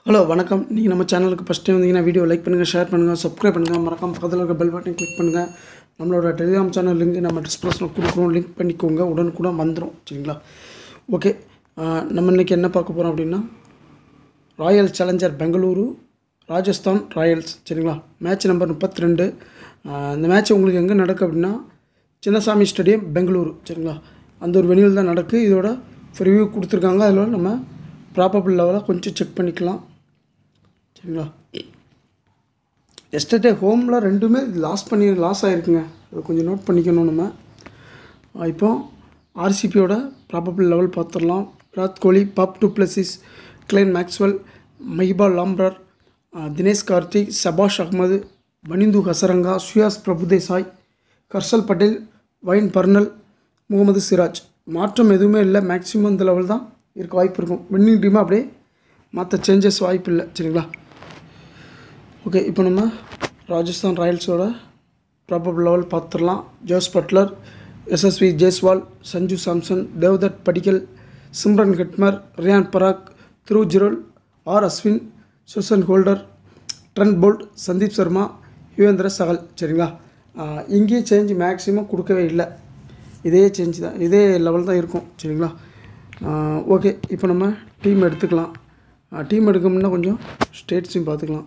hello வணக்கம் நீங்கள் நம்ம சேனலுக்கு ஃபஸ்ட் டைம் வந்தீங்கன்னா வீடியோ லைக் பண்ணுங்கள் ஷேர் பண்ணுங்கள் சப்ஸ்கிரைப் பண்ணுங்கள் மறக்காம பக்கத்தில் இருக்க பெல் பட்டன் கிளிக் பண்ணுங்கள் நம்மளோட டெலிகிராம் சேனல் லிங்க் நம்ம டிஸ்கிரிப்ஷனில் கொடுக்குறோம் லிங்க் பண்ணிக்கோங்க உடனுக்குடன் வந்துடும் சரிங்களா ஓகே நம்ம இன்றைக்கி என்ன பார்க்க போகிறோம் அப்படின்னா Royal Challenger Bengaluru Rajasthan Royals சரிங்களா மேட்ச் நம்பர் முப்பத்தி ரெண்டு இந்த மேட்ச் உங்களுக்கு எங்கே நடக்கு அப்படின்னா சின்னசாமி ஸ்டேடியம் பெங்களூரு சரிங்களா அந்த ஒரு வெனியில் தான் நடக்கு இதோட ரிவ்யூ கொடுத்துருக்காங்க அதில் நம்ம ப்ராப்பபிள் லெவலாக கொஞ்சம் செக் பண்ணிக்கலாம் சரிங்களா எஸ்டர்டே ஹோமில் ரெண்டுமே லாஸ் பண்ணி லாஸ் ஆகிருக்குங்க அதை கொஞ்சம் நோட் பண்ணிக்கணும் நம்ம ஆஹ் இப்போ ஆர்சிபியோட ப்ராபபிள் லெவல் பார்த்துடலாம் Virat Kohli Faf du Plessis Glenn Maxwell Mahipal Lomror ஆஹ் தினேஷ் கார்த்திக் சபாஷ் அகமது வனிந்து ஹசரங்கா சுயாஸ் பிரபுதேசாய் கர்ஷல் பட்டேல் வைன் பர்னல் முகமது சிராஜ் மாற்றம் எதுவுமே இல்லை மேக்ஸிமம் இந்த லெவல் தான் இருக்க வாய்ப்பு இருக்கும் வின்னிங் டீமை அப்படியே மற்ற சேஞ்சஸ் வாய்ப்பு இல்லை சரிங்களா ஓகே இப்போ நம்ம ராஜஸ்தான் ராயல்ஸோட ப்ராபபிள் லெவல் பார்த்துடலாம் Jos Buttler Yashasvi Jaiswal Sanju Samson Devdutt Padikkal Shimron Hetmyer Riyan Parag Dhruv Jurel R Ashwin Jason Holder Trent Boult Sandeep Sharma Yuzvendra Chahal சரிங்களா ஆஹ் இங்கேயே சேஞ்ச் மேக்ஸிமம் கொடுக்கவே இல்லை இதே சேஞ்ச் தான் இதே லெவல் தான் இருக்கும் சரிங்களா ஓகே இப்போ நம்ம டீம் எடுத்துக்கலாம் டீம் எடுக்கணும்னா கொஞ்சம் ஸ்டேட்ஸையும் பார்த்துக்கலாம்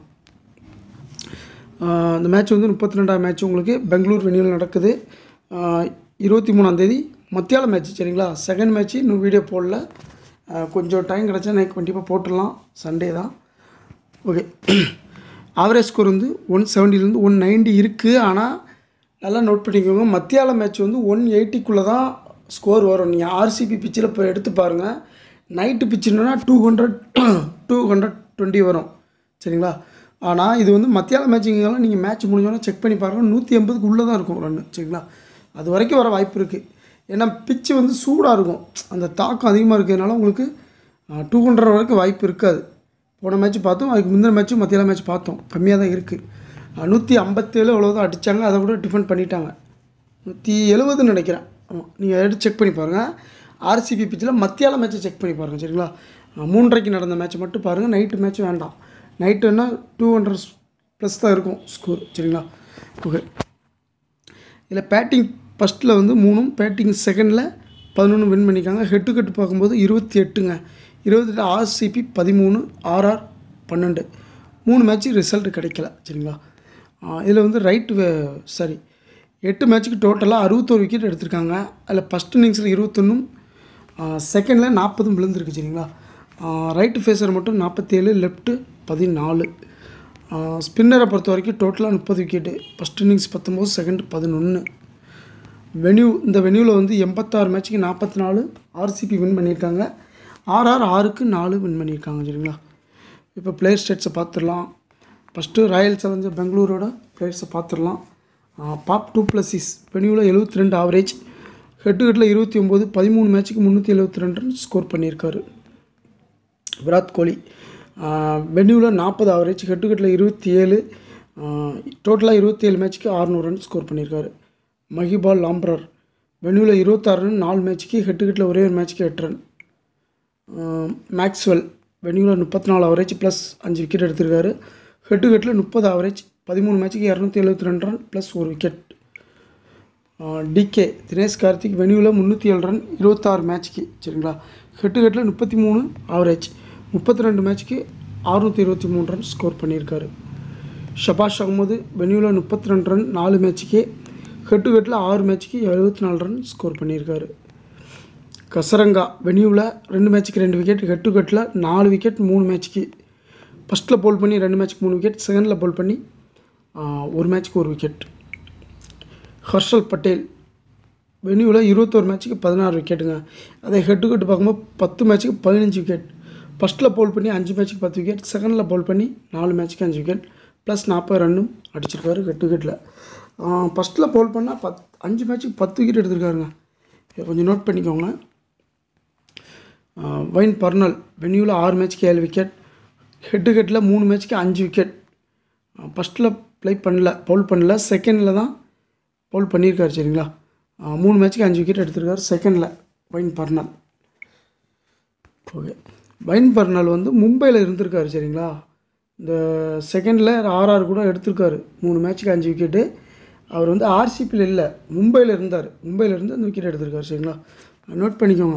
ஆஹ் இந்த மேட்ச் வந்து முப்பத்தி ரெண்டாம் மேட்ச் உங்களுக்கு பெங்களூர் வெனியில் நடக்குது ஆஹ் இருபத்தி மூணாந்தேதி மத்தியால மேட்ச் சரிங்களா செகண்ட் மேட்ச்சு இன்னும் வீடியோ போடல ஆஹ் கொஞ்சம் டைம் கிடச்சா நான் கண்டிப்பாக போட்டுடலாம் சண்டே தான் ஓகே ஆவரேஜ் ஸ்கோர் வந்து ஒன் செவன்ட்டிலேருந்து ஒன் நைன்ட்டி இருக்குது ஆனால் நல்லா நோட் பண்ணிக்கோங்க மத்தியால மேட்ச் வந்து ஒன் எயிட்டிக்குள்ளே தான் ஸ்கோர் வரும் நீங்கள் ஆர்சிபி பிச்சில் இப்போ எடுத்து பாருங்கள் நைட்டு பிச்சுனா two hundred two hundred twenty வரும் சரிங்களா ஆனால் இது வந்து மத்தியால மேட்சிங்கெல்லாம் நீங்கள் மேட்ச் முடிஞ்சோன்னா செக் பண்ணி பாருங்கள் நூற்றி எண்பதுக்கு உள்ளே தான் இருக்கும் ரன்னு சரிங்களா அது வரைக்கும் வர வாய்ப்பு இருக்குது ஏன்னா பிச்சு வந்து சூடாக இருக்கும் அந்த தாக்கம் அதிகமாக இருக்கிறதுனால உங்களுக்கு டூ ஹண்ட்ரட் வரைக்கும் வாய்ப்பு இருக்காது போன மேட்ச் பார்த்தோம் அதுக்கு முந்தின மேட்ச்சும் மத்தியால மேட்ச் பார்த்தோம் கம்மியாக தான் இருக்குது நூற்றி ஐம்பத்தேழு அவ்வளோதான் அடித்தாங்க அதை கூட டிஃபெண்ட் பண்ணிட்டாங்க நூற்றி எழுபதுன்னு நினைக்கிறேன் ஆமாம் நீங்கள் எடுத்து செக் பண்ணி பாருங்கள் ஆர்சிபி பிச்சில் மத்தியால மேட்ச்சை செக் பண்ணி பாருங்கள் சரிங்களா அஹ் மூன்றரைக்கு நடந்த மேட்ச்சை மட்டும் பாருங்கள் நைட்டு மேட்ச் வேண்டாம் நைட்டுன்னா டூ ஹண்ட்ரட் ப்ளஸ் தான் இருக்கும் ஸ்கோர் சரிங்களா ஓகே இதில் பேட்டிங் ஃபஸ்ட்டில் வந்து மூணும் பேட்டிங் செகண்டில் பதினொன்று வின் பண்ணியிருக்காங்க ஹெட் டு ஹெட் பார்க்கும்போது இருபத்தி எட்டுங்க இருபத்தெட்டு ஆர்சிபி பதிமூணு ஆர்ஆர் பன்னெண்டு மூணு மேட்ச்சு ரிசல்ட் கிடைக்கல சரிங்களா இதில் வந்து ரைட் சாரி எட்டு மேட்ச்சுக்கு டோட்டலாக அறுபத்தோரு விக்கெட் எடுத்திருக்காங்க அதில் ஃபஸ்ட் இன்னிங்ஸில் இருபத்தொன்னும் செகண்டில் நாற்பதும் விழுந்திருக்கு சரிங்களா ரைட்டு ஃபேஸர் மட்டும் நாற்பத்தேழு லெஃப்ட்டு பதினாலு ஸ்பின்னரை பொறுத்த வரைக்கும் டோட்டலாக முப்பது விக்கெட்டு ஃபஸ்ட் இன்னிங்ஸ் பத்தொம்போது செகண்ட் பதினொன்று வென்யூ இந்த வென்யூவில் வந்து எண்பத்தாறு மேட்ச்சுக்கு நாற்பத்தி நாலு ஆர்சிபி வின் பண்ணியிருக்காங்க ஆர்ஆர் ஆறுக்கு நாலு வின் பண்ணியிருக்காங்க சரிங்களா இப்போ பிளேயர் ஸ்டேட்ஸை பார்த்துடலாம் ஃபஸ்ட்டு ராயல் சேலஞ்சர் பெங்களூரோட பிளேயர்ஸை பார்த்துடலாம் பாப் டூ ப்ளஸ் சிக்ஸ் வென்யூவில் எழுபத்தி ரெண்டு ஆவரேஜ் ஹெட்டு ஹெட்டில் இருபத்தி ஒம்பது பதிமூணு மேட்ச்சுக்கு முந்நூற்றி எழுபத்தி ரெண்டு ரன் ஸ்கோர் பண்ணியிருக்காரு விராட் கோலி வென்யூவில் நாற்பது ஆவரேஜ் ஹெட்டு ஹெட்டில் இருபத்தி ஏழு டோட்டலாக இருபத்தி ஏழு மேட்ச்சுக்கு அறநூறு ரன் ஸ்கோர் பண்ணியிருக்காரு மஹிபால் லாம்ப்ரர் வென்யூவில் இருபத்தாறு ரன் நாலு மேட்ச்சுக்கு ஹெட்டு ஹெட்டில் ஒரே ஒரு மேட்ச்சுக்கு எட்டு ரன் மேக்ஸ்வெல் வென்யூவில் முப்பத்தி நாலு ஆவரேஜ் ப்ளஸ் அஞ்சு விக்கெட் எடுத்திருக்காரு ஹெட்டு ஹெட்டில் முப்பது ஆவரேஜ் பதிமூணு மேட்ச்சுக்கு இரநூத்தி எழுபத்தி ரெண்டு ரன் ப்ளஸ் ஒரு விக்கெட் டிகே தினேஷ் கார்த்திக் வென்யூவில் முந்நூற்றி ஏழு ரன் இருபத்தாறு மேட்ச்க்கு சரிங்களா ஹெட்டு ஹெட்டில் முப்பத்தி மூணு ஆவரேஜ் முப்பத்தி ரெண்டு மேட்ச்க்கு அறுநூற்றி இருபத்தி மூணு ரன் ஸ்கோர் பண்ணியிருக்காரு ஷபாஷ் அகமது வென்யூவில் முப்பத்தி ரெண்டு ரன் நாலு மேட்ச்சுக்கு ஹெட்டு ஹெட்டில் ஆறு மேட்ச்க்கு எழுபத்தி நாலு ரன் ஸ்கோர் பண்ணியிருக்காரு கசரங்கா வென்யூவில் ரெண்டு மேட்ச்சுக்கு ரெண்டு விக்கெட் ஹெட் டு ஹெட்டில் நாலு விக்கெட் மூணு மேட்ச்க்கு ஃபஸ்ட்டில் போல் பண்ணி ரெண்டு மேட்ச்க்கு மூணு விக்கெட் செகண்டில் போல் பண்ணி ஆஹ், ஒரு மேட்ச்க்கு ஒரு விக்கெட் ஹர்ஷல் பட்டேல் வென்யூவில் இருபத்தோரு மேட்ச்சுக்கு பதினாறு விக்கெட்டுங்க அதே ஹெட் டு ஹெட் பார்க்கும்போது பத்து மேட்ச்சுக்கு பதினஞ்சு விக்கெட் ஃபஸ்ட்டில் போல் பண்ணி அஞ்சு மேட்ச்சுக்கு பத்து விக்கெட் செகண்டில் போல் பண்ணி நாலு மேட்ச்சுக்கு அஞ்சு விக்கெட் ப்ளஸ் நாற்பது ரன்னும் அடிச்சிருக்காரு ஹெட் டு ஹெட்டில் ஃபஸ்ட்டில் போல் பண்ணால் பத் அஞ்சு மேட்ச்சுக்கு பத்து விக்கெட் எடுத்திருக்காருங்க இதை கொஞ்சம் நோட் பண்ணிக்கோங்க ஆஹ் வைன் பர்னல் வென்யூவில் ஆறு மேட்ச்க்கு ஏழு விக்கெட் ஹெட்டு ஹெட்டில் மூணு மேட்ச்க்கு அஞ்சு விக்கெட் ஃபஸ்ட்டில் ப்ளே பண்ணல பவுல் பண்ணல செகண்டில் தான் பவுல் பண்ணியிருக்காரு சரிங்களா ஆஹ் மூணு மேட்ச்க்கு அஞ்சு விக்கெட் எடுத்திருக்காரு செகண்டில் Wayne Parnell okay Wayne Parnell வந்து மும்பையில் இருந்திருக்காரு சரிங்களா இந்த செகண்டில் ஆர்ஆர் கூட எடுத்திருக்காரு மூணு மேட்ச்சுக்கு அஞ்சு விக்கெட்டு அவர் வந்து ஆர்சிபியில் இல்லை மும்பையில் இருந்தார் மும்பையில் இருந்து அந்த விக்கெட் எடுத்திருக்காரு சரிங்களா நோட் பண்ணிக்கோங்க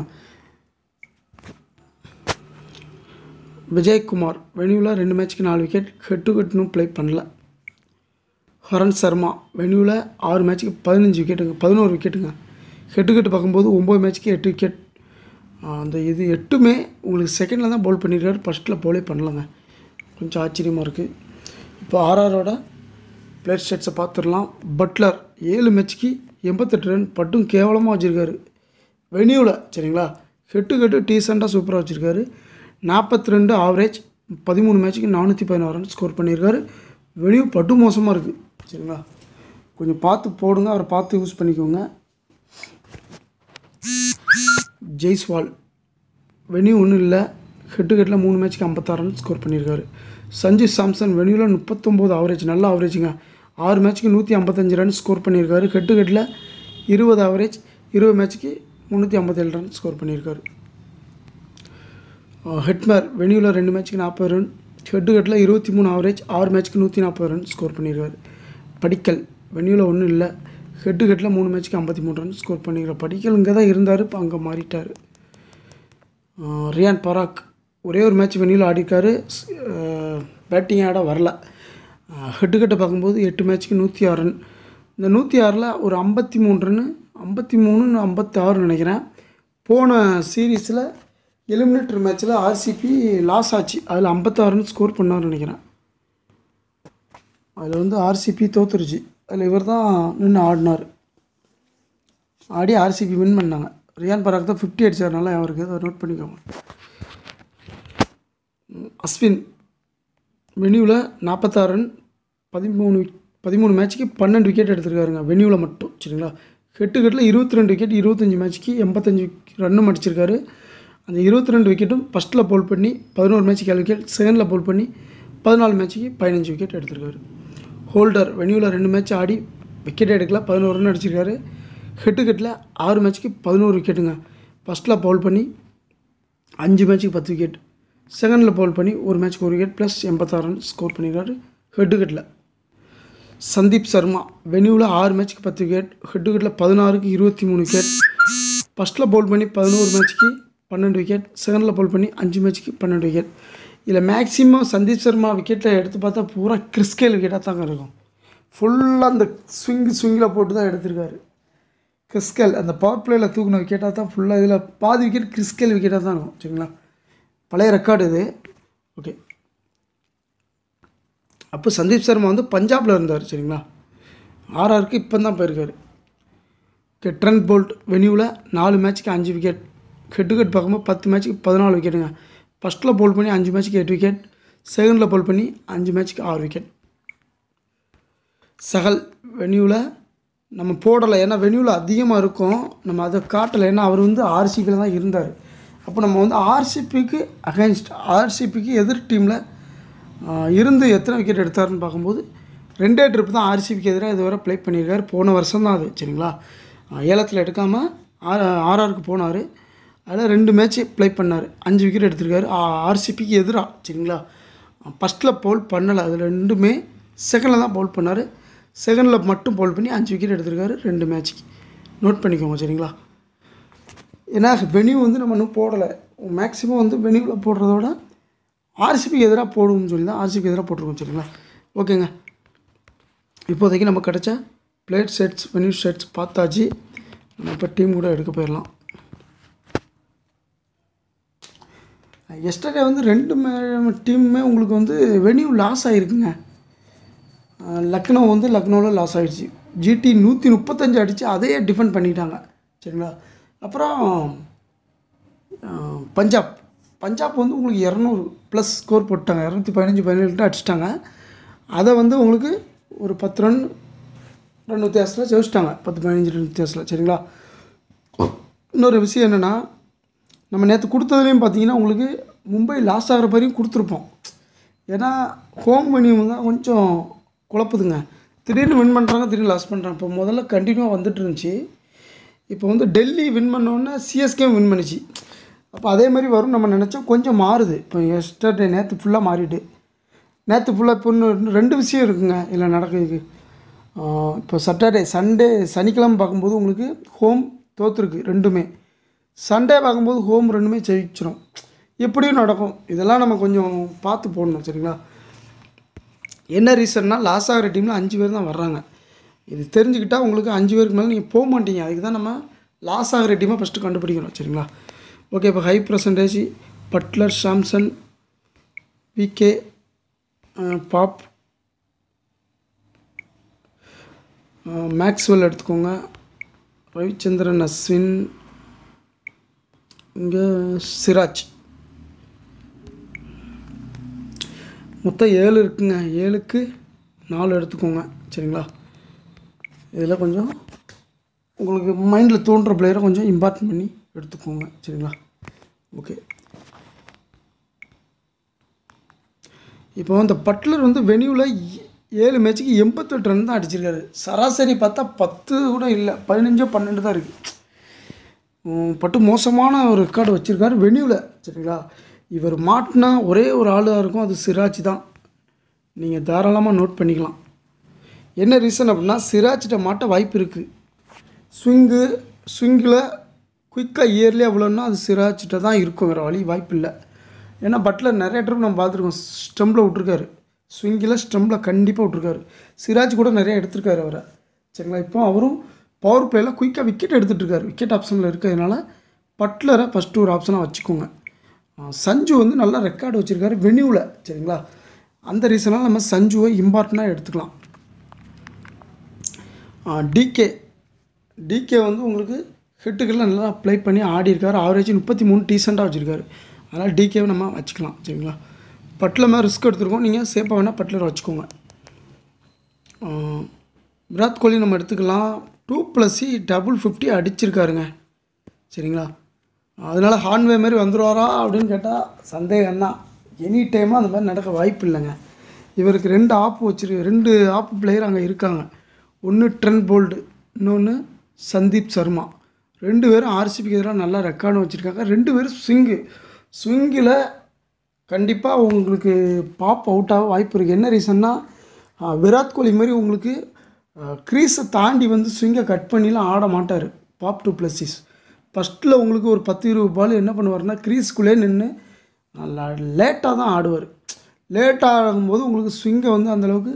விஜயகுமார் வெனியூவில் ரெண்டு மேட்ச்க்கு நாலு விக்கெட் ஹெட் டு ஹெட்னும் ப்ளே பண்ணல ஹரன் சர்மா வெனியூவில் ஆறு மேட்ச்சுக்கு பதினஞ்சு விக்கெட்டுங்க பதினோரு விக்கெட்டுங்க ஹெட் டு ஹெட் பார்க்கும்போது ஒம்பது மேட்ச்சுக்கு எட்டு விக்கெட் அந்த இது எட்டுமே உங்களுக்கு செகண்டில் தான் பவுல் பண்ணியிருக்காரு ஃபஸ்ட்டில் பவுலே பண்ணலங்க கொஞ்சம் ஆச்சரியமாக இருக்குது இப்போ ஆர்ஆரோட பிளேயர் ஸ்டேட்ஸை பார்த்துடலாம் பட்லர் ஏழு மேட்ச்க்கு எண்பத்தெட்டு ரன் பட்டும் கேவலமாக வச்சுருக்காரு வெனியூவில் சரிங்களா ஹெட்டு ஹெட்டு டீசெண்டாக சூப்பராக வச்சுருக்காரு நாற்பத்தி ரெண்டு ஆவரேஜ் பதிமூணு மேட்ச்சுக்கு நானூற்றி பதினாறு ரன் ஸ்கோர் பண்ணியிருக்காரு வெனியூ பட்டு மோசமாக இருக்குது சரிங்களா கொஞ்சம் பார்த்து போடுங்க அவரை பார்த்து யூஸ் பண்ணிக்கோங்க ஜெய்ஸ்வால் வெனியூ ஒன்றும் இல்லை ஹெட்டு ஹெட்டில் மூணு மேட்ச்க்கு ஐம்பத்தாறு ரன் ஸ்கோர் பண்ணியிருக்காரு சஞ்சு சாம்சன் வெனியூவில் முப்பத்தொம்போது ஆவரேஜ் நல்ல ஆவரேஜுங்க ஆறு மேட்ச்சுக்கு நூற்றி ஐம்பத்தஞ்சு ரன் ஸ்கோர் பண்ணியிருக்காரு ஹெட்டு ஹெட்டில் இருபது ஆவரேஜ் இருபது மேட்ச்சுக்கு முந்நூற்றி ஐம்பத்தேழு ரன் ஸ்கோர் பண்ணியிருக்காரு ஹெட்மேர் வெனியூவில் ரெண்டு மேட்ச்சுக்கு நாற்பது ரன் ஹெட்டு ஹெட்டில் இருபத்தி மூணு ஆவரேஜ் ஆறு மேட்ச்சுக்கு நூற்றி நாற்பது ரன் ஸ்கோர் பண்ணியிருக்காரு படிக்கல் வெனியூவில் ஒன்றும் இல்லை ஹெட்டு ஹெட்டில் மூணு மேட்ச்சுக்கு ஐம்பத்தி மூணு ரன் ஸ்கோர் பண்ணியிருக்காரு படிக்கல் இங்கே தான் இருந்தார் இப்போ அங்கே மாறிட்டார் ஆஹ் ரியான் பராக் ஒரே ஒரு மேட்ச் வெனியில் ஆடிருக்காரு பேட்டிங் ஆட வரல ஹெட்டு ஹெட்டை பார்க்கும்போது எட்டு மேட்ச்சுக்கு நூற்றி ஆறு ரன் இந்த நூற்றி ஆறில் ஒரு ஐம்பத்தி மூணு ரன்னு ஐம்பத்தி மூணு ஐம்பத்தி ஆறு நினைக்கிறேன் போன சீரீஸில் எலிமினேட்டர் மேட்ச்சில் ஆர்சிபி லாஸ் ஆச்சு அதில் ஐம்பத்தாறு ரன் ஸ்கோர் பண்ணார்னு நினைக்கிறேன் அதில் வந்து ஆர்சிபி தோத்துருச்சு அதில் இவர் தான் நின்று ஆடினார் ஆடி ஆர்சிபி வின் பண்ணாங்க ரியான் பராக் தான் ஃபிஃப்டி அடிச்சார்னால அவருக்கு அதை நோட் பண்ணிக்கோங்க ம், அஸ்வின் வெனியூவில் நாற்பத்தாறு ரன் பதிமூணு பதிமூணு மேட்ச்சுக்கு பன்னெண்டு விக்கெட் எடுத்திருக்காருங்க வெனியூவில் மட்டும் சரிங்களா ஹெட்டு ஹெட்டில் இருபத்தி ரெண்டு விக்கெட் இருபத்தஞ்சி மேட்ச்சுக்கு எண்பத்தஞ்சு ரன்னும் அடிச்சிருக்காரு அந்த இருபத்தி ரெண்டு விக்கெட்டும் ஃபஸ்ட்டில் பவுல் பண்ணி பதினோரு மேட்ச்சுக்கு ஏழு விக்கெட் செகண்டில் பவுல் பண்ணி பதினாலு மேட்ச்சுக்கு பதினஞ்சு விக்கெட் எடுத்திருக்காரு ஹோல்டர் வெனியூவில் ரெண்டு மேட்ச் ஆடி விக்கெட் எடுக்கல பதினோரு ரன் அடிச்சிருக்காரு ஹெட்டு ஹெட்டில் ஆறு மேட்ச்சுக்கு பதினோரு விக்கெட்டுங்க ஃபஸ்ட்டில் பவுல் பண்ணி அஞ்சு மேட்ச்சுக்கு பத்து விக்கெட் செகண்டில் பவுல் பண்ணி ஒரு மேட்ச்க்கு ஒரு விக்கெட் ப்ளஸ் எண்பத்தாறு ரன் ஸ்கோர் பண்ணியிருக்காரு ஹெட் விக்கெட்டில் சந்தீப் சர்மா வெனியூவில் ஆறு மேட்ச்க்கு பத்து விக்கெட் ஹெட் விக்கெட்டில் பதினாறுக்கு இருபத்தி மூணு விக்கெட் ஃபஸ்ட்டில் பவுல் பண்ணி பதினோரு மேட்ச்க்கு பன்னெண்டு விக்கெட் செகண்டில் பவுல் பண்ணி அஞ்சு மேட்ச்க்கு பன்னெண்டு விக்கெட் இதில் மேக்ஸிமம் சந்தீப் சர்மா விக்கெட்டில் எடுத்து பார்த்தா பூரா கிறிஸ்கேல் விக்கெட்டாக தாங்க இருக்கும் ஃபுல்லாக அந்த ஸ்விங் ஸ்விங்கில் போட்டு தான் எடுத்திருக்காரு கிறிஸ்கல் அந்த பவர் பிளேயில் தூக்கின விக்கெட்டாக தான் ஃபுல்லாக இதில் பாதி விக்கெட் கிறிஸ்கல் விக்கெட்டாக தான் இருக்கும் சரிங்களா பழைய ரெக்கார்டு இது ஓகே அப்போ சந்தீப் சர்மா வந்து பஞ்சாபில் இருந்தார் சரிங்களா ஆர்ஆருக்கு இப்போ தான் போயிருக்காரு ஓகே ட்ரெண்ட் போல்ட் வெனியூவில் நாலு மேட்ச்சுக்கு அஞ்சு விக்கெட் ஹெட் விக்கெட் பார்க்கும்போது பத்து மேட்ச்சுக்கு பதினாலு விக்கெட்டுங்க ஃபஸ்ட்டில் போல் பண்ணி அஞ்சு மேட்ச்சுக்கு எட்டு விக்கெட் செகண்டில் போல் பண்ணி அஞ்சு மேட்ச்சுக்கு ஆறு விக்கெட் சகல் வெனியூவில் நம்ம போடலை ஏன்னா வெனியூவில் அதிகமாக இருக்கும் நம்ம அதை காட்டலை ஏன்னா அவர் வந்து ஆர்சிபியில் தான் இருந்தார் அப்போ நம்ம வந்து ஆர்சிபிக்கு அகைன்ஸ்ட் ஆர்சிபிக்கு எதிர் டீமில் இருந்து எத்தனை விக்கெட் எடுத்தாருன்னு பார்க்கும்போது ரெண்டே ட்ரிப் தான் ஆர்சிபிக்கு எதிராக இதுவரை ப்ளே பண்ணியிருக்காரு போன வருஷம் தான் அது சரிங்களா ஆஹ் ஏலத்தில் எடுக்காமல் ஆர் ஆர்ஆருக்கு போனார் அதில் ரெண்டு மேட்ச்சு ப்ளே பண்ணார் அஞ்சு விக்கெட் எடுத்திருக்காரு ஆர்சிபிக்கு எதிராக சரிங்களா ஃபஸ்ட்டில் பவுல் பண்ணலை அதில் ரெண்டுமே செகண்டில் தான் பவுல் பண்ணார் செகண்டில் மட்டும் பவுல் பண்ணி அஞ்சு விக்கெட் எடுத்திருக்காரு ரெண்டு மேட்ச்சுக்கு நோட் பண்ணிக்கோங்க சரிங்களா ஏன்னா வெனியூ வந்து நம்ம இன்னும் போடலை மேக்ஸிமம் வந்து வெனியூவில் போடுறத விட ஆர்சிபிக்கு எதிராக போடுவோம்னு சொல்லி தான் ஆர்சிபிக்கு எதிராக போட்டிருக்கோம் சரிங்களா ஓகேங்க இப்போதைக்கு நம்ம கிடச்ச பிளேட் செட்ஸ் வெனியூ செட்ஸ் பார்த்தாச்சு நம்ம இப்போ டீம் கூட எடுக்க போயிடலாம் எஸ்டர்டே வந்து ரெண்டு டீமுமே உங்களுக்கு வந்து வெனியூ லாஸ் ஆகிருக்குங்க அஹ் லக்னோ வந்து லக்னோவில் லாஸ் ஆகிடுச்சு ஜிடி நூற்றி முப்பத்தஞ்சு அடித்து அதையே டிஃபெண்ட் பண்ணிட்டாங்க சரிங்களா அப்புறம் அஹ் பஞ்சாப் பஞ்சாப் வந்து உங்களுக்கு இரநூறு ப்ளஸ் ஸ்கோர் போட்டாங்க இரநூத்தி பதினஞ்சு பதினேழு அடிச்சிட்டாங்க அதை வந்து உங்களுக்கு ஒரு பத்து ரன் ரன் வித்தியாசத்தில் ஜெயிச்சிட்டாங்க பத்து பதினஞ்சு ரன் வித்தியாசத்தில் சரிங்களா இன்னொரு விஷயம் என்னென்னா நம்ம நேற்று கொடுத்ததுலேயும் பார்த்தீங்கன்னா உங்களுக்கு மும்பை லாஸ் ஆகிற வரையும் கொடுத்துருப்போம் ஏன்னா ஹோம் வெனியூ தான் கொஞ்சம் குழப்புதுங்க திடீர்னு வின் பண்ணுறாங்க திடீர்னு லாஸ் பண்ணுறாங்க இப்போ முதல்ல கண்டினியூவாக வந்துட்டு இருந்துச்சு இப்போ வந்து டெல்லி வின் பண்ணோன்னே சிஎஸ்கே வின் பண்ணுச்சு அப்போ அதே மாதிரி வரும் நம்ம நினச்சோம் கொஞ்சம் மாறுது இப்போ எஸ்டர்டே நேற்று ஃபுல்லாக மாறிட்டு நேற்று ஃபுல்லாக இப்போ இன்னும் ரெண்டு விஷயம் இருக்குங்க இதில் நடக்குதுக்கு ஆஹ் இப்போ சாட்டர்டே சண்டே சனிக்கிழமை பார்க்கும்போது உங்களுக்கு ஹோம் தோற்றுருக்கு ரெண்டுமே சண்டே பார்க்கும்போது ஹோம் ரெண்டுமே ஜெயிச்சிரும் எப்படியும் நடக்கும் இதெல்லாம் நம்ம கொஞ்சம் பார்த்து போடணும் சரிங்களா என்ன ரீசன்னா லாஸ் ஆகிற டீமில் அஞ்சு பேர் தான் வர்றாங்க இது தெரிஞ்சுக்கிட்டால் உங்களுக்கு அஞ்சு பேருக்கு மேலே நீங்கள் போக மாட்டீங்க அதுக்கு தான் நம்ம லாஸ் ஆகிற டீமை ஃபஸ்ட்டு கண்டுபிடிக்கணும் சரிங்களா ஓகே இப்போ high percentage Buttler Samson VK Faf Maxwell எடுத்துக்கோங்க ரவிச்சந்திரன் அஸ்வின் இங்கே சிராஜ் மொத்தம் ஏழு இருக்குங்க ஏழுக்கு நாலு எடுத்துக்கோங்க சரிங்களா இதில் கொஞ்சம் உங்களுக்கு மைண்டில் தோன்ற பிளேயரை கொஞ்சம் இம்பார்ட்டன் பண்ணி எடுத்துக்கோங்க சரிங்களா ஓகே இப்போ இந்த பட்லர் வந்து வெனியூவில் ஏழு மேட்ச்சுக்கு எண்பத்தெட்டு ரன் தான் அடிச்சிருக்காரு சராசரி பார்த்தா பத்து கூட இல்லை பதினஞ்சோ பன்னெண்டு தான் இருக்குது உம், பட்டு மோசமான ஒரு ரெக்கார்டு வச்சுருக்காரு வெனியூவில் சரிங்களா இவர் மாட்டினா ஒரே ஒரு ஆளாக இருக்கும் அது சிராஜ் தான் நீங்கள் தாராளமாக நோட் பண்ணிக்கலாம் என்ன ரீசன் அப்படின்னா சிராஜ்கிட்ட மாட்ட வாய்ப்பு இருக்குது ஸ்விங்கு ஸ்விங்கில் குயிக்காக இயர்லி அவ்வளோன்னா அது சிராஜ்கிட்ட தான் இருக்கும் வேறு வழி வாய்ப்பு இல்லை ஏன்னா பட்லர் நிறைய ட்ரிப் நம்ம பார்த்துருக்கோம் ஸ்டம்பில் விட்ருக்காரு ஸ்விங்கில் ஸ்டம்பில் கண்டிப்பாக விட்ருக்காரு சிராஜ் கூட நிறைய எடுத்திருக்காரு அவரை சரிங்களா இப்போ அவரும் பவர் பிளேயில் குயிக்காக விக்கெட் எடுத்துகிட்டு இருக்காரு விக்கெட் ஆப்ஷனில் இருக்கிறதுனால பட்லரை ஃபஸ்ட்டு ஒரு ஆப்ஷனாக வச்சுக்கோங்க ஆ, சஞ்சு வந்து நல்லா ரெக்கார்டு வச்சுருக்காரு வெனியூவில் சரிங்களா அந்த ரீசனால் நம்ம சஞ்சுவை இம்பார்ட்டண்ட்டாக எடுத்துக்கலாம் டிகே டிகே வந்து உங்களுக்கு ஹிட்டுக்கெல்லாம் நல்லா ப்ளே பண்ணி ஆடி இருக்காரு ஆவரேஜ் முப்பத்தி மூணு டீசெண்டாக வச்சுருக்காரு அதனால் டிகேவை நம்ம வச்சுக்கலாம் சரிங்களா பட்டில் மேலே ரிஸ்க் எடுத்துருக்கோம் நீங்கள் சேஃபாக வேணால் பட்லர் வச்சுக்கோங்க ஆ, விராட் கோலி நம்ம எடுத்துக்கலாம் டூ ப்ளஸ்ஸி டபுள் ஃபிஃப்டி அடிச்சிருக்காருங்க சரிங்களா அதனால் ஹார்ன்வே மாதிரி வந்துடுவாரா அப்படின்னு கேட்டால் சந்தேகம் தான் எனி டைமாக அந்த மாதிரி நடக்க வாய்ப்பு இல்லைங்க இவருக்கு ரெண்டு ஆப்பு வச்சிருக்கு ரெண்டு ஆப்பு பிளேயர் அங்கே இருக்காங்க ஒன்று ட்ரென் போல்டு இன்னொன்று சந்தீப் சர்மா ரெண்டு பேரும் ஆர்சிபிக்கு எதிராக நல்லா ரெக்கார்டும் வச்சுருக்காங்க ரெண்டு பேரும் ஸ்விங்கு ஸ்விங்கில் கண்டிப்பாக உங்களுக்கு பாப் அவுட் ஆக வாய்ப்பு இருக்குது என்ன ரீசன்னா விராட் கோலி மாதிரி உங்களுக்கு க்ரீஸை தாண்டி வந்து ஸ்விங்கை கட் பண்ணிலாம் ஆட மாட்டார் பாப் டூ ப்ளஸிஸ் ஃபஸ்ட்டில் உங்களுக்கு ஒரு பத்து இருபது பால் என்ன பண்ணுவார்னா க்ரீஸ்குள்ளே நின்று நல்லா லேட்டாக தான் ஆடுவார் லேட் ஆகும்போது உங்களுக்கு ஸ்விங்கை வந்து அந்தளவுக்கு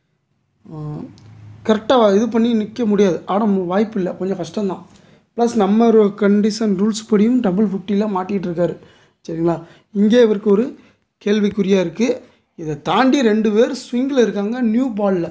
கரெக்டாக இது பண்ணி நிற்க முடியாது ஆட மு- வாய்ப்பு இல்லை கொஞ்சம் கஷ்டம்தான் ப்ளஸ் நம்ம ஒரு கண்டிஷன் ரூல்ஸ் படியும் டபுள் ஃபிஃப்டியில் மாட்டிகிட்டு இருக்காரு சரிங்களா இங்கே இவருக்கு ஒரு கேள்விக்குறியாக இருக்குது இதை தாண்டி ரெண்டு பேர் ஸ்விங்கில் இருக்காங்க நியூ பாலில்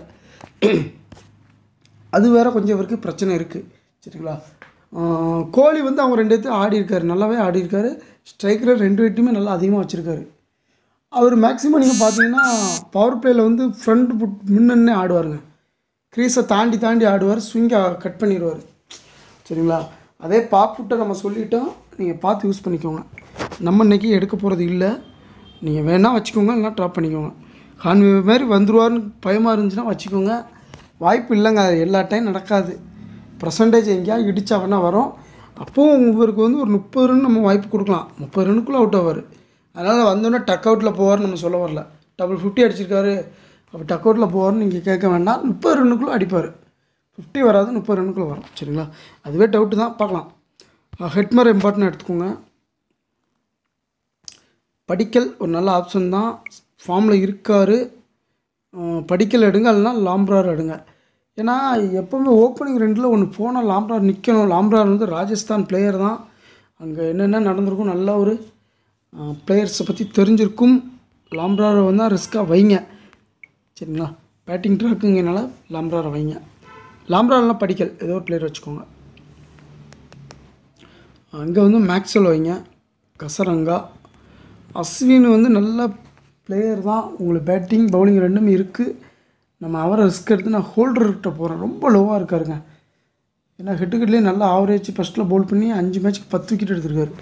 அது வேற கொஞ்சம் இவருக்கு பிரச்சனை இருக்குது சரிங்களா ஆஹ் கோலி வந்து அவங்க ரெண்டு இடத்தையும் ஆடி இருக்காரு நல்லாவே ஆடி இருக்காரு ஸ்ட்ரைக்கர் ரெண்டு வெட்டியுமே நல்லா அதிகமாக வச்சுருக்காரு அவர் மேக்ஸிமம் நீங்கள் பார்த்தீங்கன்னா பவர் பிளேயில் வந்து ஃப்ரண்ட் புட் முன்னே ஆடுவாருங்க க்ரீஸை தாண்டி தாண்டி ஆடுவார் ஸ்விங்கை கட் பண்ணிடுவார் சரிங்களா அதே பாப்புட்டை நம்ம சொல்லிட்டோம் நீங்கள் பார்த்து யூஸ் பண்ணிக்கோங்க நம்ம இன்னைக்கு எடுக்க போகிறது இல்லை நீங்கள் வேணால் வச்சுக்கோங்க இல்லைனா ட்ராப் பண்ணிக்கோங்க கான்வே மாதிரி வந்துருவார்னு பயமாக இருந்துச்சுன்னா வச்சுக்கோங்க வாய்ப்பு இல்லைங்க அது எல்லா டைம் நடக்காது பர்சன்டேஜ் எங்கேயாவது இடிச்சா வேணால் வரும் அப்போவும் இவருக்கு வந்து ஒரு முப்பது ரன் நம்ம வாய்ப்பு கொடுக்கலாம் முப்பது ரன்னுக்குள்ளே அவுட் ஆவார் அதனால் வந்தோடனே டக் அவுட்டில் போவார்னு நம்ம சொல்ல வரல டபுள் ஃபிஃப்டி அடிச்சிருக்காரு அப்போ டக் அவுட்டில் போவார்னு நீங்கள் கேட்க வேண்டாம் முப்பது ரன்னுக்குள்ளே அடிப்பார் ஃபிஃப்டி வராது முப்பது ரன்னுக்குள்ளே வரும் சரிங்களா அதுவே டவுட்டு தான் பார்க்கலாம் ஹெட்மர் இம்பார்ட்டன் எடுத்துக்கோங்க படிக்கல் ஒரு நல்ல ஆப்ஷன் தான் ஃபார்மில் இருக்கார் படிக்கல் எடுங்க இல்லைனா லாம்ப்ரார் எடுங்க ஏன்னா எப்போவுமே ஓப்பனிங் ரெண்டில் ஒன்று போனால் லாம்ப்ரார் நிற்கணும் லாம்ப்ரார் வந்து ராஜஸ்தான் பிளேயர் தான் அங்கே என்னென்ன நடந்திருக்கும் நல்ல ஒரு பிளேயர்ஸை பற்றி தெரிஞ்சிருக்கும் லாம்ப்ராரை வந்து ரிஸ்க்காக வைங்க சரிங்களா பேட்டிங் ட்ராக்குங்கனால லாம்ப்ராரை வைங்க லாம்ப்ரார்லாம் படிக்கல் ஏதோ ஒரு பிளேயர் வச்சுக்கோங்க அங்கே வந்து மேக்ஸ்வெல் வைங்க கசரங்கா அஸ்வின் வந்து நல்ல பிளேயர் தான் உங்களுக்கு பேட்டிங் பவுலிங் ரெண்டும் இருக்குது நம்ம அவரை ரிஸ்க் எடுத்து நான் ஹோல்டர்கிட்ட போகிறேன் ரொம்ப லோவாக இருக்காருங்க ஏன்னா ஹெட்டுக்கிட்லேயே நல்ல ஆவரேஜ் ஃபஸ்ட்டில் பவுல் பண்ணி அஞ்சு மேட்ச்சுக்கு பத்து விக்கெட் எடுத்திருக்காரு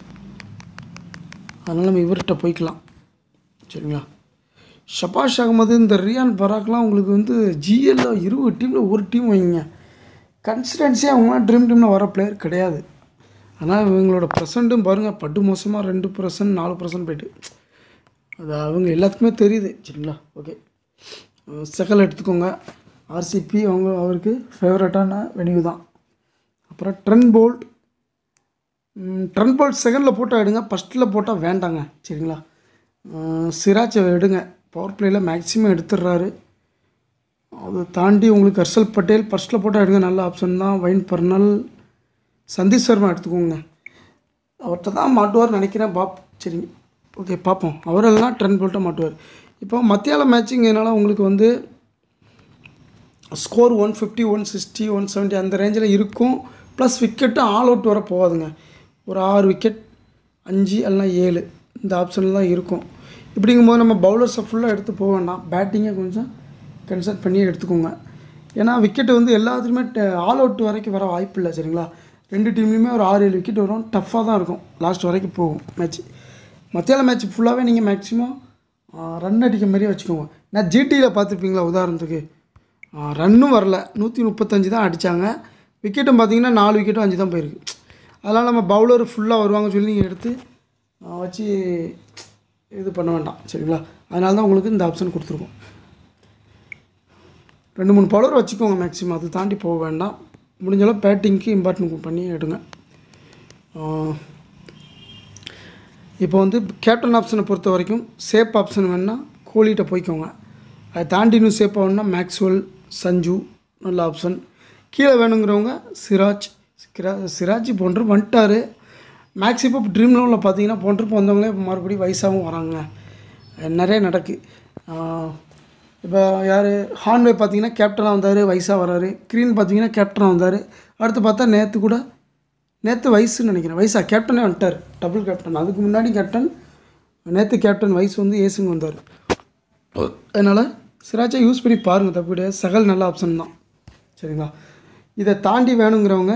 அதனால் நம்ம இவர்கிட்ட போய்க்கலாம் சரிங்களா ஷபாஷ் அகமது இந்த ரியான் பராக்லாம் உங்களுக்கு வந்து ஜிஎல்ல இருபது டீமில் ஒரு டீம் வைங்க கன்சிஸ்டன்சியாக அவங்களாம் ட்ரீம் டீமில் வர பிளேயர் கிடையாது ஆனால் இவங்களோட ப்ரெசண்ட்டும் பாருங்கள் படு மோசமாக ரெண்டு பர்சன்ட் நாலு பர்சன்ட் போயிட்டு அது அவங்க எல்லாத்துக்குமே தெரியுது சரிங்களா ஓகே செகல் எடுத்துக்கோங்க ஆர்சிபி அவங்க அவருக்கு ஃபேவரட்டான வெனியூ தான் அப்புறம் ட்ரென் போல்ட் ட்ரென் போல்ட் செகண்டில் போட்டால் எடுங்க ஃபஸ்ட்டில் போட்டால் வேண்டாங்க சரிங்களா சிராச்சை எடுங்க பவர் பிளேயில் மேக்ஸிமம் எடுத்துடுறாரு அதை தாண்டி உங்களுக்கு ஹர்ஷல் பட்டேல் ஃபஸ்ட்டில் போட்டால் எடுங்க நல்ல ஆப்ஷன் தான் வைன் பர்னல் சந்தீப் சர்மா எடுத்துக்கோங்க அவர்கிட்ட தான் மாட்டுவார் நினைக்கிறேன் பாப் சரி ஓகே பார்ப்போம் அவரெல்லாம் ட்ரெண்ட் போல்ட்டாக மாட்டுவார் இப்போ மத்தியால மேட்சிங்கிறனால உங்களுக்கு வந்து score one fifty one sixty one seventy அந்த ரேஞ்சில் இருக்கும் ப்ளஸ் விக்கெட்டும் ஆல் அவுட் வர போகாதுங்க ஒரு ஆறு விக்கெட் அஞ்சு இல்லைனா ஏழு இந்த ஆப்ஷனில் தான் இருக்கும் இப்படிங்கும்போது நம்ம பவுலர்ஸை ஃபுல்லாக எடுத்து போக வேண்டாம் பேட்டிங்கை கொஞ்சம் கன்சல்ட் பண்ணி எடுத்துக்கோங்க ஏன்னா விக்கெட்டு வந்து எல்லாத்துலேயுமே ஆல் அவுட் வரைக்கும் வர வாய்ப்பு இல்லை சரிங்களா ரெண்டு டீம்லேயுமே ஒரு ஆறு ஏழு விக்கெட் வரும் டஃப்பாக தான் இருக்கும் லாஸ்ட் வரைக்கும் போகும் மேட்ச் மத்தியால மேட்ச் ஃபுல்லாகவே நீங்கள் மேக்ஸிமம் ரன் அடிக்க மாதிரியே வச்சுக்கோங்க நான் ஜிடியில் பார்த்துருப்பீங்களா உதாரணத்துக்கு ரன்னும் வரல நூற்றி முப்பத்தஞ்சு தான் அடித்தாங்க விக்கெட்டும் பார்த்தீங்கன்னா நாலு விக்கெட்டும் அஞ்சு தான் போயிருக்கு அதனால் நம்ம பவுலர் ஃபுல்லாக வருவாங்க சொல்லி நீங்கள் எடுத்து ஆ, வச்சு இது பண்ண வேண்டாம் சரிங்களா அதனால தான் உங்களுக்கு இந்த ஆப்ஷன் கொடுத்துருக்கோம் ரெண்டு மூணு பவுலர் வச்சுக்கோங்க மேக்ஸிமம் அது தாண்டி போக வேண்டாம் முடிஞ்ச அளவு பேட்டிங்க்கு இம்பார்ட்டன்ட் பண்ணி எடுங்க ஆ, இப்போ வந்து கேப்டன் ஆப்ஷனை பொறுத்த வரைக்கும் சேஃப் ஆப்ஷன் வேணால் கோலிகிட்ட போய்க்கோங்க அதை தாண்டி இன்னும் சேஃப் ஆகணும்னா மேக்ஸ்வெல் சஞ்சு நல்ல ஆப்ஷன் கீழே வேணுங்கிறவங்க சிராஜ் சிரா சிராஜ் போன்று வந்துட்டார் மேக்ஸ் இப்போ ட்ரீம் லெவலில் பார்த்தீங்கன்னா போன்று வந்தவங்களே இப்போ மறுபடியும் வயசாகவும் வராங்க அஹ் நிறைய நடக்கு இப்போ யார் ஹான்வே பார்த்தீங்கன்னா கேப்டனாக வந்தார் வயசாக வராரு க்ரீன் பார்த்தீங்கன்னா கேப்டனாக வந்தார் அடுத்து பார்த்தா நேற்று கூட நேற்று வயசுன்னு நினைக்கிறேன் வயசா கேப்டனே வந்துட்டார் டபுள் கேப்டன் அதுக்கு முன்னாடி கேப்டன் நேற்று கேப்டன் வயசு வந்து ஏசுங்க வந்தார் அதனால் சிராஜை யூஸ் பண்ணி பாருங்கள் தப்பு கிடையாது சகல் நல்ல ஆப்ஷன் தான் சரிங்களா இதை தாண்டி வேணுங்கிறவங்க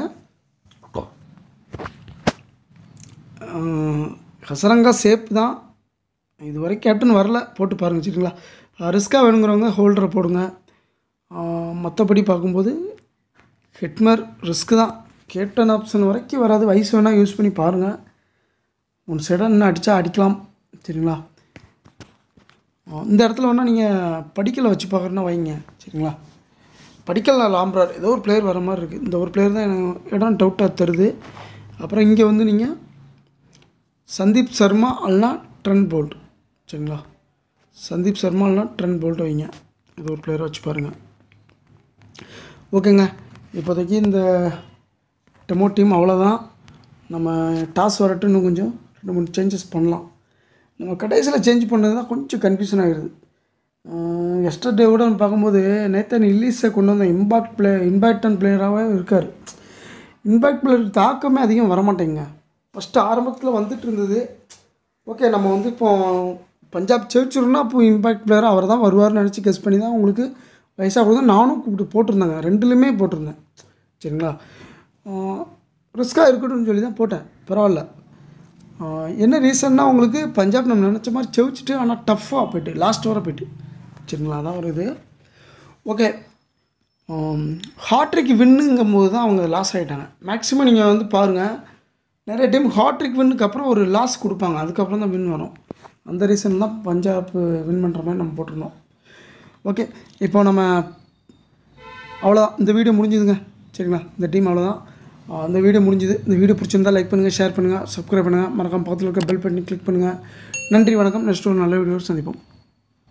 ஆஹ், ஹசரங்கா சேஃப் தான் இதுவரை கேப்டன் வரல போட்டு பாருங்கள் சரிங்களா ரிஸ்க்காக வேணுங்கிறவங்க ஹோல்டரை போடுங்க மற்றபடி பார்க்கும்போது ஹிட்மர் ரிஸ்க்கு தான் கேப்டன் ஆப்ஷன் வரைக்கும் வராது வயசு வேணால் யூஸ் பண்ணி பாருங்கள் ஒன் சைடாக இன்னும் அடித்தா அடிக்கலாம் சரிங்களா ஆ, இந்த இடத்துல வேணால் நீங்கள் படிக்கலை வச்சு பார்க்குறேன்னா வைங்க சரிங்களா படிக்கல லாம்ப்ரார் ஏதோ ஒரு பிளேயர் வர மாதிரி இருக்குது இந்த ஒரு பிளேயர் தான் எனக்கு இடம் டவுட்டாக தருது அப்புறம் இங்கே வந்து நீங்கள் சந்தீப் சர்மா அல்லனா ட்ரெண்ட் போல்ட் சரிங்களா சந்தீப் சர்மா அல்லனா ட்ரெண்ட் போல்ட் வைங்க இது ஒரு பிளேயரை வச்சு பாருங்கள் ஓகேங்க இப்போதைக்கு இந்த டெமோ டீம் அவ்வளோதான் நம்ம டாஸ் வரட்டும் இன்னும் கொஞ்சம் ரெண்டு மூணு சேஞ்சஸ் பண்ணலாம் நம்ம கடைசியில் சேஞ்ச் பண்ணது தான் கொஞ்சம் கன்ஃபியூஷன் ஆகிடுது எஸ்டர்டே கூட பார்க்கும்போது நேத்தன் இல்லீஸை கொண்டு வந்த இம்பாக்ட் பிளே இம்பாக்டன் பிளேயராகவே இருக்கார் இம்பாக்ட் பிளேயர் தாக்கமே அதிகம் வரமாட்டேங்க ஃபஸ்ட்டு ஆரம்பத்தில் வந்துட்டு இருந்தது ஓகே நம்ம வந்து இப்போ பஞ்சாப் ஜெயிச்சிரும்னா அப்போ இம்பாக்ட் பிளேயராக அவர் தான் வருவார்னு நினச்சி கெஸ் பண்ணி தான் உங்களுக்கு வயசாக கூட நானும் கூப்பிட்டு போட்டிருந்தேங்க ரெண்டுலேயுமே போட்டிருந்தேன் சரிங்களா ரிஸ்க்காக இருக்கட்டும்னு சொல்லி தான் போட்டேன் பரவாயில்ல ஆஹ் என்ன ரீசன்னா உங்களுக்கு பஞ்சாப் நம்ம நினச்ச மாதிரி ஜெயிச்சிட்டு ஆனால் டஃப்பாக போயிட்டு லாஸ்ட் வரை போயிட்டு சரிங்களா அதான் ஒரு இது ஓகே ஹாட்ரிக் வின்னுங்கும் போது தான் அவங்க லாஸ் ஆகிட்டாங்க மேக்ஸிமம் நீங்கள் வந்து பாருங்கள் நிறைய டைம் ஹாட்ரிக் வின்னுக்கு அப்புறம் ஒரு லாஸ் கொடுப்பாங்க அதுக்கப்புறம் தான் வின் வரும் அந்த ரீசன் தான் பஞ்சாப் வின் பண்ணுற மாதிரி நம்ம போட்டிருந்தோம் ஓகே இப்போ நம்ம அவ்வளோதான் இந்த வீடியோ முடிஞ்சுதுங்க சரிங்களா இந்த டீம் அவ்வளோதான் ஆஹ் இந்த வீடியோ முடிஞ்சுது இந்த வீடியோ பிடிச்சிருந்தா லைக் பண்ணுங்கள் ஷேர் பண்ணுங்கள் சப்ஸ்கிரைப் பண்ணுங்கள் மறக்காம பக்கத்தில் இருக்க பெல் பட்டனை கிளிக் பண்ணுங்கள் நன்றி வணக்கம் நெக்ஸ்ட் ஒரு நல்ல வீடியோ சந்திப்போம்